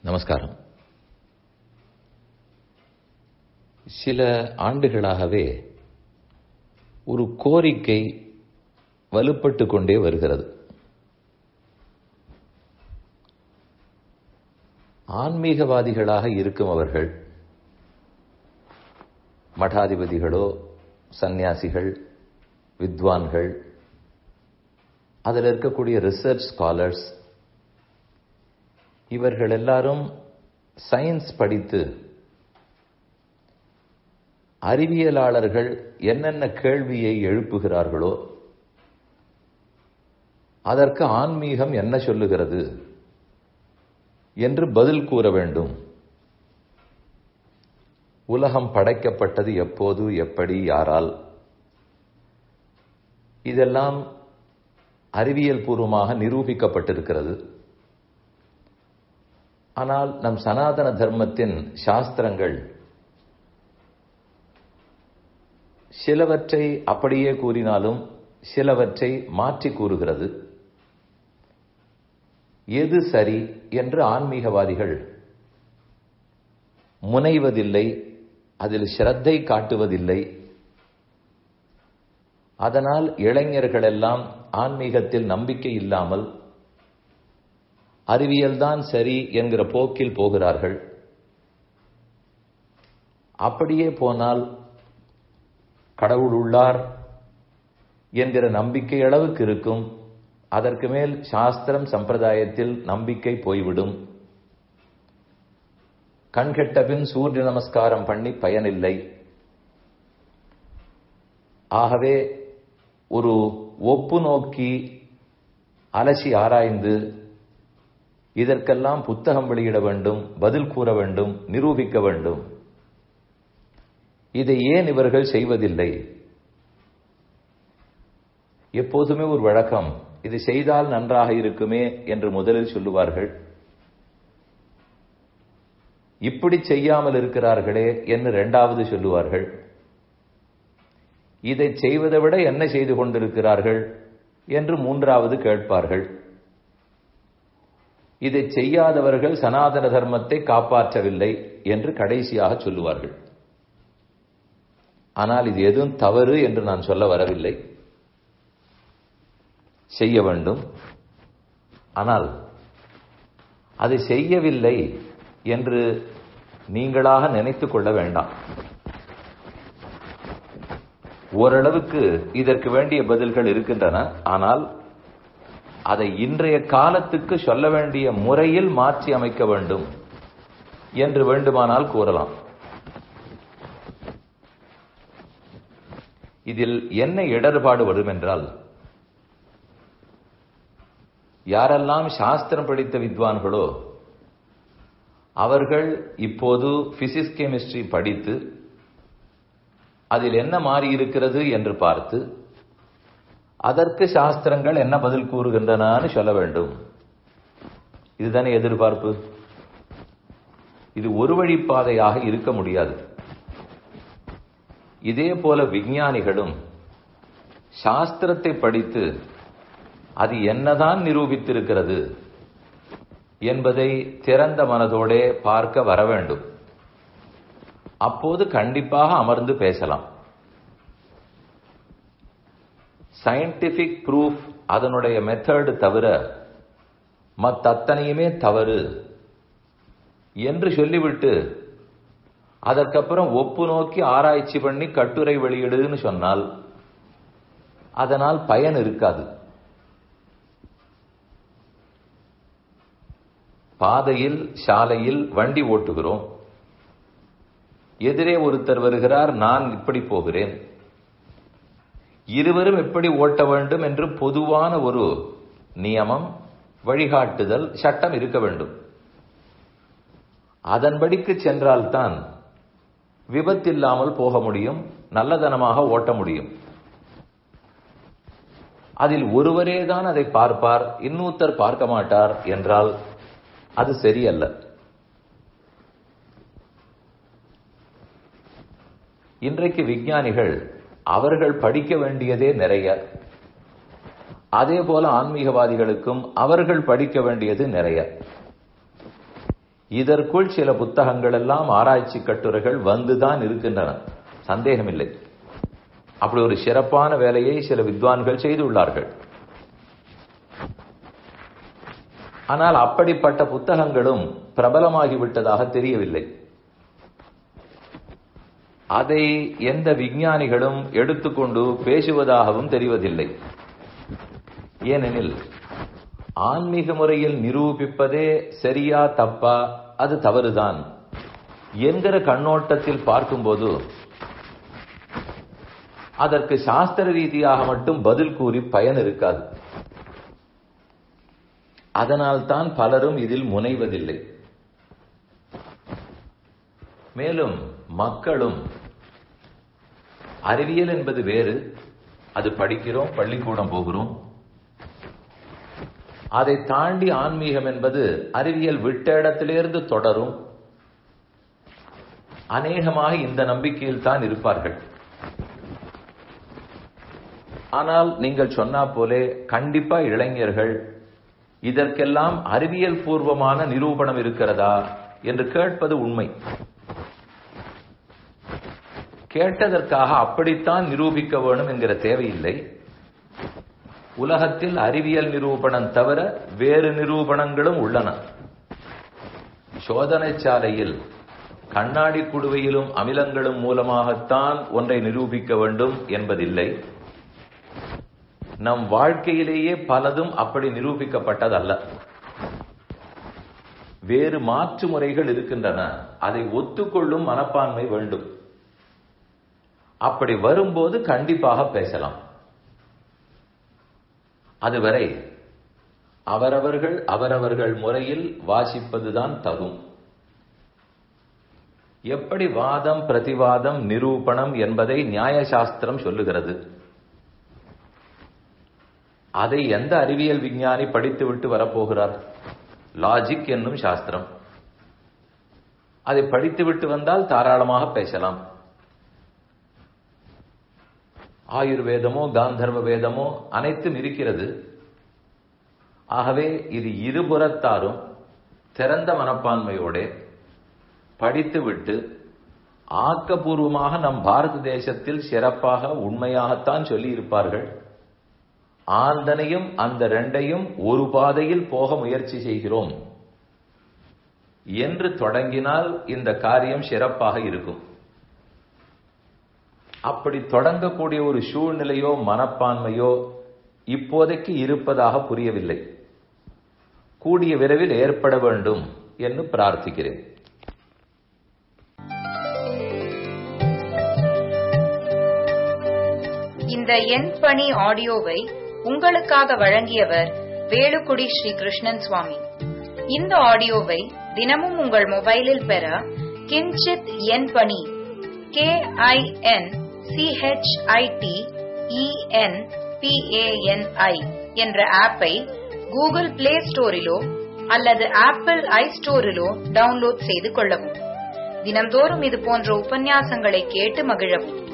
நமஸ்காரம் சில ஆண்டுகளாகவே ஒரு கோரிக்கை வலுப்பட்டு கொண்டே வருகிறது ஆன்மீகவாதிகளாக இருக்கும் அவர்கள் மடாதிபதிகளோ சந்நியாசிகள் வித்வான்கள் அதில் இருக்கக்கூடிய ரிசர்ச் ஸ்காலர்ஸ் இவர்கள் எல்லாரும் சயின்ஸ் படித்து அறிவியலாளர்கள் என்னென்ன கேள்வியை எழுப்புகிறார்களோ அதற்கு ஆன்மீகம் என்ன சொல்லுகிறது என்று பதில் கூற வேண்டும் உலகம் படைக்கப்பட்டது எப்போது எப்படி யாரால் இதெல்லாம் அறிவியல் பூர்வமாக நிரூபிக்கப்பட்டிருக்கிறது ஆனால் நம் சனாதன தர்மத்தின் சாஸ்திரங்கள் சிலவற்றை அப்படியே கூறினாலும் சிலவற்றை மாற்றி கூறுகிறது எது சரி என்று ஆன்மீகவாதிகள் முனைவதில்லை அதில் ஸ்ரத்தை காட்டுவதில்லை அதனால் இளைஞர்கள் எல்லாம் ஆன்மீகத்தில் நம்பிக்கை இல்லாமல் அறிவியல்தான் சரி என்கிற போக்கில் போகிறார்கள் அப்படியே போனால் கடவுள் உள்ளார் என்கிற நம்பிக்கை அளவுக்கு இருக்கும் அதற்கு மேல் சாஸ்திரம் சம்பிரதாயத்தில் நம்பிக்கை போய்விடும் கண்கெட்ட பின் சூரிய நமஸ்காரம் பண்ணி பயனில்லை ஆகவே ஒரு ஒப்பு நோக்கி அலசி ஆராய்ந்து இதற்கெல்லாம் புத்தகம் வெளியிட வேண்டும் பதில் கூற வேண்டும் நிரூபிக்க வேண்டும் இதை ஏன் இவர்கள் செய்வதில்லை எப்போதுமே ஒரு வழக்கம் இது செய்தால் நன்றாக இருக்குமே என்று முதலில் சொல்லுவார்கள் இப்படி செய்யாமல் இருக்கிறார்களே என்று இரண்டாவது சொல்லுவார்கள் இதை செய்வதை விட என்ன செய்து கொண்டிருக்கிறார்கள் என்று மூன்றாவது கேட்பார்கள் இதை செய்யாதவர்கள் சனாதன தர்மத்தை காப்பாற்றவில்லை என்று கடைசியாக சொல்லுவார்கள் ஆனால் இது எதுவும் தவறு என்று நான் சொல்ல வரவில்லை செய்ய வேண்டும் ஆனால் அதை செய்யவில்லை என்று நீங்களாக நினைத்துக் கொள்ள வேண்டாம் ஓரளவுக்கு இதற்கு வேண்டிய பதில்கள் இருக்கின்றன ஆனால் அதை இன்றைய காலத்துக்கு சொல்ல வேண்டிய முறையில் மாற்றி அமைக்க வேண்டும் என்று வேண்டுமானால் கூறலாம் இதில் என்ன இடர்பாடு வரும் என்றால் யாரெல்லாம் சாஸ்திரம் படித்த வித்வான்களோ அவர்கள் இப்போது பிசிக்ஸ் கெமிஸ்ட்ரி படித்து அதில் என்ன மாறி இருக்கிறது என்று பார்த்து அதற்கு சாஸ்திரங்கள் என்ன பதில் கூறுகின்றனன்னு சொல்ல வேண்டும் இதுதானே எதிர்பார்ப்பு இது ஒரு வழிப்பாதையாக இருக்க முடியாது இதே போல விஞ்ஞானிகளும் சாஸ்திரத்தை படித்து அது என்னதான் நிரூபித்திருக்கிறது என்பதை திறந்த மனதோடே பார்க்க வர வேண்டும் அப்போது கண்டிப்பாக அமர்ந்து பேசலாம் சயின்டிபிக் ப்ரூஃப் அதனுடைய மெத்தடு தவிர மத்தனையுமே தவறு என்று சொல்லிவிட்டு அதற்கப்புறம் ஒப்பு நோக்கி ஆராய்ச்சி பண்ணி கட்டுரை வெளியிடுன்னு சொன்னால் அதனால் பயன் இருக்காது பாதையில் சாலையில் வண்டி ஓட்டுகிறோம் எதிரே ஒருத்தர் வருகிறார் நான் இப்படி போகிறேன் இருவரும் எப்படி ஓட்ட வேண்டும் என்று பொதுவான ஒரு நியமம் வழிகாட்டுதல் சட்டம் இருக்க வேண்டும் அதன்படிக்கு சென்றால்தான் விபத்தில்லாமல் போக முடியும் நல்லதனமாக ஓட்ட முடியும் அதில் ஒருவரே தான் அதை பார்ப்பார் இன்னொருத்தர் பார்க்க மாட்டார் என்றால் அது சரியல்ல இன்றைக்கு விஞ்ஞானிகள் அவர்கள் படிக்க வேண்டியதே நிறைய அதே போல ஆன்மீகவாதிகளுக்கும் அவர்கள் படிக்க வேண்டியது நிறைய இதற்குள் சில புத்தகங்கள் எல்லாம் ஆராய்ச்சி கட்டுரைகள் வந்துதான் இருக்கின்றன சந்தேகமில்லை அப்படி ஒரு சிறப்பான வேலையை சில வித்வான்கள் செய்துள்ளார்கள் ஆனால் அப்படிப்பட்ட புத்தகங்களும் பிரபலமாகிவிட்டதாக தெரியவில்லை அதை எந்த விஞ்ஞானிகளும் எடுத்துக்கொண்டு பேசுவதாகவும் தெரிவதில்லை ஏனெனில் ஆன்மீக முறையில் நிரூபிப்பதே சரியா தப்பா அது தவறுதான் என்கிற கண்ணோட்டத்தில் பார்க்கும்போது அதற்கு சாஸ்திர ரீதியாக மட்டும் பதில் கூறி பயன் இருக்காது அதனால்தான் பலரும் இதில் முனைவதில்லை மேலும் மக்களும் அறிவியல் என்பது வேறு அது படிக்கிறோம் பள்ளிக்கூடம் போகிறோம் அதை தாண்டி ஆன்மீகம் என்பது அறிவியல் விட்ட இடத்திலிருந்து தொடரும் அநேகமாக இந்த நம்பிக்கையில் தான் இருப்பார்கள் ஆனால் நீங்கள் சொன்னா போலே கண்டிப்பா இளைஞர்கள் இதற்கெல்லாம் அறிவியல் பூர்வமான நிரூபணம் இருக்கிறதா என்று கேட்பது உண்மை கேட்டதற்காக அப்படித்தான் நிரூபிக்க வேணும் என்கிற தேவையில்லை உலகத்தில் அறிவியல் நிரூபணம் தவிர வேறு நிரூபணங்களும் உள்ளன சோதனை சாலையில் கண்ணாடி குடுவையிலும் அமிலங்களும் மூலமாகத்தான் ஒன்றை நிரூபிக்க வேண்டும் என்பதில்லை நம் வாழ்க்கையிலேயே பலதும் அப்படி நிரூபிக்கப்பட்டதல்ல வேறு மாற்று முறைகள் இருக்கின்றன அதை ஒத்துக்கொள்ளும் மனப்பான்மை வேண்டும் அப்படி வரும்போது கண்டிப்பாக பேசலாம் அதுவரை அவரவர்கள் அவரவர்கள் முறையில் வாசிப்பதுதான் தகும் எப்படி வாதம் பிரதிவாதம் நிரூபணம் என்பதை நியாயசாஸ்திரம் சொல்லுகிறது அதை எந்த அறிவியல் விஞ்ஞானி படித்துவிட்டு வரப்போகிறார் லாஜிக் என்னும் சாஸ்திரம் அதை படித்துவிட்டு வந்தால் தாராளமாக பேசலாம் ஆயுர்வேதமோ காந்தர்வ வேதமோ அனைத்தும் இருக்கிறது ஆகவே இது இருபுறத்தாரும் திறந்த மனப்பான்மையோட படித்துவிட்டு ஆக்கப்பூர்வமாக நம் பாரத தேசத்தில் சிறப்பாக உண்மையாகத்தான் சொல்லி இருப்பார்கள் ஆந்தனையும் அந்த ரெண்டையும் ஒரு பாதையில் போக முயற்சி செய்கிறோம் என்று தொடங்கினால் இந்த காரியம் சிறப்பாக இருக்கும் அப்படி தொடங்கக்கூடிய ஒரு சூழ்நிலையோ மனப்பான்மையோ இப்போதைக்கு இருப்பதாக புரியவில்லை கூடிய விரைவில் ஏற்பட வேண்டும் என்று பிரார்த்திக்கிறேன் இந்த எண் பணி ஆடியோவை உங்களுக்காக வழங்கியவர் வேலுக்குடி ஸ்ரீ கிருஷ்ணன் சுவாமி இந்த ஆடியோவை தினமும் உங்கள் மொபைலில் பெற கிஞ்சித் எண் பணி கே ஐ என் சிஹெச்ஐடி இஎன் பிஏஎன்ஐ என்ற ஆப்பை கூகுள் பிளே ஸ்டோரிலோ அல்லது ஆப்பிள் ஐ ஸ்டோரிலோ டவுன்லோட் செய்து கொள்ளவும் தினம்தோறும் இது போன்ற உபன்யாசங்களை கேட்டு மகிழவும்